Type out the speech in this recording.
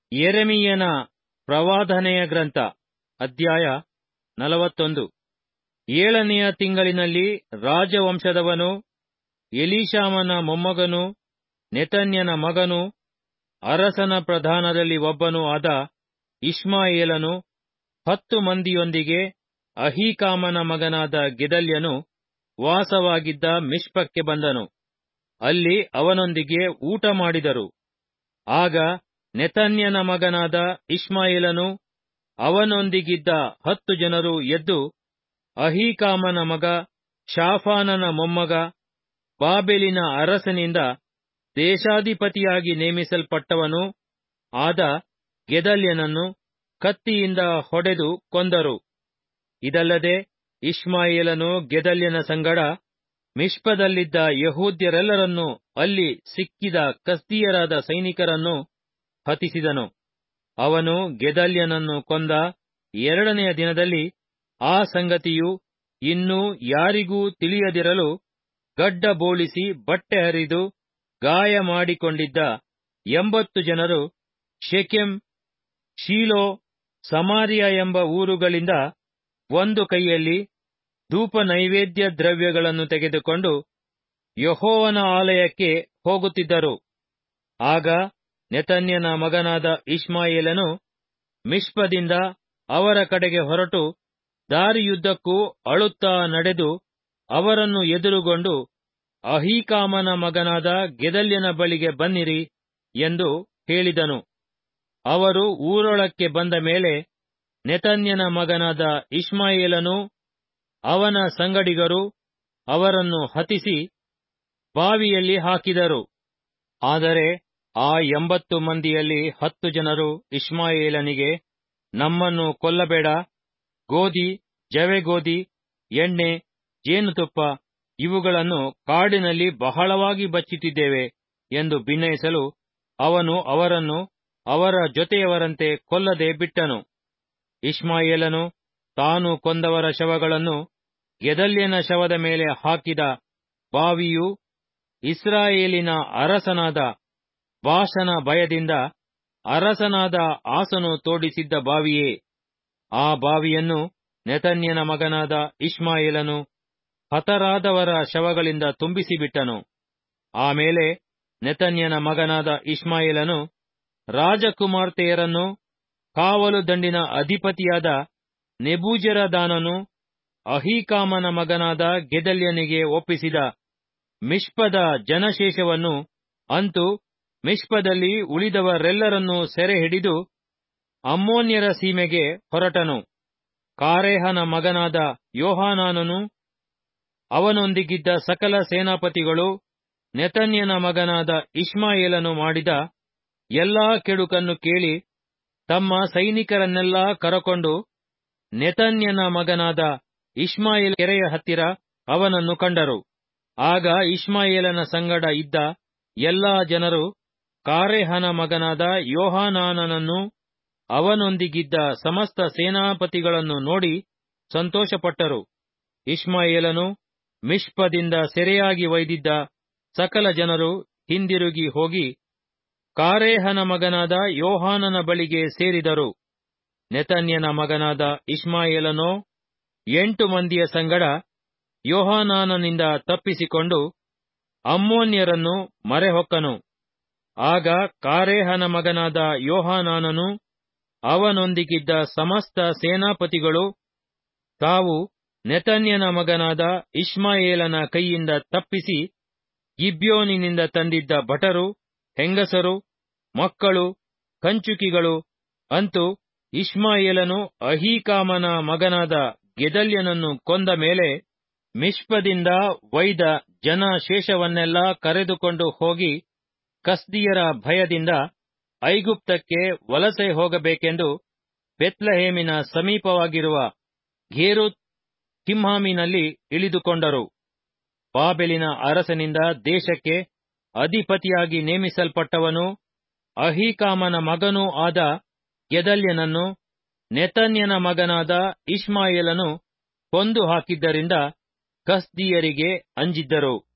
ಯೆರೆಮೀಯನ ಪ್ರವಾದನೆಯ ಗ್ರಂಥ ಅಧ್ಯಾಯ ನಲವತ್ತೊಂದು ಏಳನೆಯ ತಿಂಗಳಿನಲ್ಲಿ ರಾಜವಂಶದವನು ಎಲೀಷಾಮನ ಮೊಮ್ಮಗನೂ ನೆತನ್ಯನ ಮಗನೂ ಅರಸನ ಪ್ರಧಾನರಲ್ಲಿ ಒಬ್ಬನೂ ಆದ ಇಷ್ಮಾಯೇಲನು ಹತ್ತು ಮಂದಿಯೊಂದಿಗೆ ಅಹೀಕಾಮನ ಮಗನಾದ ಗೆದಲ್ಯನು ವಾಸವಾಗಿದ್ದ ಮಿಷ್ಪಕ್ಕೆ ಬಂದನು ಅಲ್ಲಿ ಅವನೊಂದಿಗೆ ಊಟ ಮಾಡಿದರು ಆಗ ನೆತನ್ಯನ ಮಗನಾದ ಇಷ್ಮಾಯೇಲನೂ ಅವನೊಂದಿಗಿದ್ದ ಹತ್ತು ಜನರು ಎದ್ದು ಅಹೀಕಾಮನ ಮಗ ಶಾಫಾನನ ಮೊಮ್ಮಗ ಬಾಬೆಲಿನ ಅರಸನಿಂದ ದೇಶಾಧಿಪತಿಯಾಗಿ ನೇಮಿಸಲ್ಪಟ್ಟವನೂ ಆದ ಗೆದಲ್ಯನನ್ನು ಕತ್ತಿಯಿಂದ ಹೊಡೆದು ಕೊಂದರು ಇದಲ್ಲದೆ ಇಷ್ಮಾಯೇಲನು ಗೆದಲ್ಯನ ಸಂಗಡ ಮಿಷ್ಪದಲ್ಲಿದ್ದ ಯಹೂದ್ಯರೆಲ್ಲರನ್ನೂ ಅಲ್ಲಿ ಸಿಕ್ಕಿದ ಕಸ್ದೀಯರಾದ ಸೈನಿಕರನ್ನು ಹತಿಸಿದನು ಅವನು ಗೆದಲ್ಯನನ್ನು ಕೊಂದ ಎರಡನೆಯ ದಿನದಲ್ಲಿ ಆ ಸಂಗತಿಯು ಇನ್ನೂ ಯಾರಿಗೂ ತಿಳಿಯದಿರಲು ಗಡ್ಡ ಬೋಳಿಸಿ ಬಟ್ಟೆ ಹರಿದು ಗಾಯ ಮಾಡಿಕೊಂಡಿದ್ದ ಎಂಬತ್ತು ಜನರು ಶೆಕೆಮ್ ಶೀಲೋ ಸಮಾರ್ಯ ಎಂಬ ಊರುಗಳಿಂದ ಒಂದು ಕೈಯಲ್ಲಿ ಧೂಪ ನೈವೇದ್ಯ ದ್ರವ್ಯಗಳನ್ನು ತೆಗೆದುಕೊಂಡು ಯಹೋವನ ಆಲಯಕ್ಕೆ ಹೋಗುತ್ತಿದ್ದರು ಆಗ ನೆತನ್ಯನ ಮಗನಾದ ಇಷ್ಮಾಯೇಲನು ಮಿಷ್ಪದಿಂದ ಅವರ ಕಡೆಗೆ ಹೊರಟು ದಾರಿಯುದ್ದಕ್ಕೂ ಅಳುತ್ತಾ ನಡೆದು ಅವರನ್ನು ಎದುರುಗೊಂಡು ಅಹೀಕಾಮನ ಮಗನಾದ ಗೆದಲ್ಯನ ಬಳಿಗೆ ಬನ್ನಿರಿ ಎಂದು ಹೇಳಿದನು ಅವರು ಊರೊಳಕ್ಕೆ ಬಂದ ಮೇಲೆ ನೆತನ್ಯನ ಮಗನಾದ ಇಷ್ಮಾಯೇಲನೂ ಅವನ ಸಂಗಡಿಗರು ಅವರನ್ನು ಹತಿಸಿ ಬಾವಿಯಲ್ಲಿ ಹಾಕಿದರು ಆದರೆ ಆ ಎಂಬತ್ತು ಮಂದಿಯಲ್ಲಿ ಹತ್ತು ಜನರು ಇಷ್ಮಾಯೇಲನಿಗೆ ನಮ್ಮನ್ನು ಕೊಲ್ಲಬೇಡ ಗೋಧಿ ಜವೆಗೋಧಿ ಎಣ್ಣೆ ಜೇನುತುಪ್ಪ ಇವುಗಳನ್ನು ಕಾಡಿನಲ್ಲಿ ಬಹಳವಾಗಿ ಬಚ್ಚಿಟ್ಟಿದ್ದೇವೆ ಎಂದು ಭಿನ್ನಯಿಸಲು ಅವನು ಅವರನ್ನು ಅವರ ಜೊತೆಯವರಂತೆ ಕೊಲ್ಲದೆ ಬಿಟ್ಟನು ಇಷ್ಮಾಯೇಲನು ತಾನು ಕೊಂದವರ ಶವಗಳನ್ನು ಗೆದಲ್ಯನ ಶವದ ಮೇಲೆ ಹಾಕಿದ ಬಾವಿಯು ಇಸ್ರಾಯೇಲಿನ ಅರಸನಾದ ಬಾಷನ ಭಯದಿಂದ ಅರಸನಾದ ಆಸನು ತೋಡಿಸಿದ್ದ ಬಾವಿಯೇ ಆ ಬಾವಿಯನ್ನು ನೆತನ್ಯನ ಮಗನಾದ ಇಷ್ಮಾಯೇಲನು ಹತರಾದವರ ಶವಗಳಿಂದ ತುಂಬಿಸಿಬಿಟ್ಟನು ಆಮೇಲೆ ನೆತನ್ಯನ ಮಗನಾದ ಇಷ್ಮಾಯೇಲನು ರಾಜಕುಮಾರ್ತೆಯರನ್ನು ಕಾವಲು ದಂಡಿನ ಅಧಿಪತಿಯಾದ ನೆಬೂಜರದಾನನು ಅಹೀಕಾಮನ ಮಗನಾದ ಗೆದಲ್ಯನಿಗೆ ಒಪ್ಪಿಸಿದ ಮಿಷ್ಪದ ಜನಶೇಷವನ್ನು ಅಂತೂ ಮಿಷ್ಪದಲ್ಲಿ ಉಳಿದವರೆಲ್ಲರನ್ನೂ ಸೆರೆ ಹಿಡಿದು ಅಮ್ಮೋನ್ಯರ ಸೀಮೆಗೆ ಹೊರಟನು ಕಾರೇಹನ ಮಗನಾದ ಯೋಹಾನಾನನು ಅವನೊಂದಿಗಿದ್ದ ಸಕಲ ಸೇನಾಪತಿಗಳು ನೆತನ್ಯನ ಮಗನಾದ ಇಷ್ಮಾಯೇಲನು ಮಾಡಿದ ಎಲ್ಲಾ ಕೆಡುಕನ್ನು ಕೇಳಿ ತಮ್ಮ ಸೈನಿಕರನ್ನೆಲ್ಲಾ ಕರಕೊಂಡು ನೆತನ್ಯನ ಮಗನಾದ ಇಷ್ಮಾಯೇಲ ಕೆರೆಯ ಹತ್ತಿರ ಅವನನ್ನು ಕಂಡರು ಆಗ ಇಷ್ಮಾಯೇಲನ ಸಂಗಡ ಇದ್ದ ಎಲ್ಲಾ ಜನರು ಕಾರೇಹನ ಮಗನಾದ ಯೋಹಾನಾನನನ್ನು ಅವನೊಂದಿಗಿದ್ದ ಸಮಸ್ತ ಸೇನಾಪತಿಗಳನ್ನು ನೋಡಿ ಸಂತೋಷಪಟ್ಟರು ಇಷ್ಮಾಯೇಲನು ಮಿಷ್ಪದಿಂದ ಸೆರೆಯಾಗಿ ಒಯ್ದಿದ್ದ ಸಕಲ ಜನರು ಹಿಂದಿರುಗಿ ಹೋಗಿ ಕಾರೇಹನ ಮಗನಾದ ಯೋಹಾನನ ಬಳಿಗೆ ಸೇರಿದರು ನೆತನ್ಯನ ಮಗನಾದ ಇಷ್ಮಾಯೇಲನೋ ಎಂಟು ಮಂದಿಯ ಸಂಗಡ ಯೋಹಾನಾನನಿಂದ ತಪ್ಪಿಸಿಕೊಂಡು ಅಮ್ಮೋನ್ಯರನ್ನು ಮರೆಹೊಕ್ಕನು ಆಗ ಕಾರೇಹನ ಮಗನಾದ ಯೋಹಾನಾನನು ಅವನೊಂದಿಗಿದ್ದ ಸಮಸ್ತ ಸೇನಾಪತಿಗಳು ತಾವು ನೆತನ್ಯನ ಮಗನಾದ ಇಷ್ಮಾಯೇಲನ ಕೈಯಿಂದ ತಪ್ಪಿಸಿ ಗಿಬ್ಯೋನಿನಿಂದ ತಂದಿದ್ದ ಭಟರು ಹೆಂಗಸರು ಮಕ್ಕಳು ಕಂಚುಕಿಗಳು ಅಂತೂ ಇಷ್ಮಾಯೇಲನು ಅಹೀಕಾಮನ ಮಗನಾದ ಗೆದಲ್ಯನನ್ನು ಕೊಂದ ಮೇಲೆ ಮಿಷ್ಪದಿಂದ ಒಯ್ದ ಜನ ಶೇಷವನ್ನೆಲ್ಲಾ ಕರೆದುಕೊಂಡು ಹೋಗಿ ಕಸ್ದಿಯರ ಭಯದಿಂದ ಐಗುಪ್ತಕ್ಕೆ ವಲಸೆ ಹೋಗಬೇಕೆಂದು ಬೆತ್ಲಹೇಮಿನ ಸಮೀಪವಾಗಿರುವ ಘೇರುತ್ ಕಿಮ್ಹಾಮಿನಲ್ಲಿ ಇಳಿದುಕೊಂಡರು ಬಾಬೆಲಿನ ಅರಸನಿಂದ ದೇಶಕ್ಕೆ ಅಧಿಪತಿಯಾಗಿ ನೇಮಿಸಲ್ಪಟ್ಟವನು ಅಹೀಕಾಮನ ಮಗನೂ ಆದ ಗೆದಲ್ಯನನ್ನು ನೆತನ್ಯನ ಮಗನಾದ ಇಷ್ಮಾಯೇಲನು ಕೊಂದು ಹಾಕಿದ್ದರಿಂದ ಕಸ್ದೀಯರಿಗೆ ಅಂಜಿದ್ದರು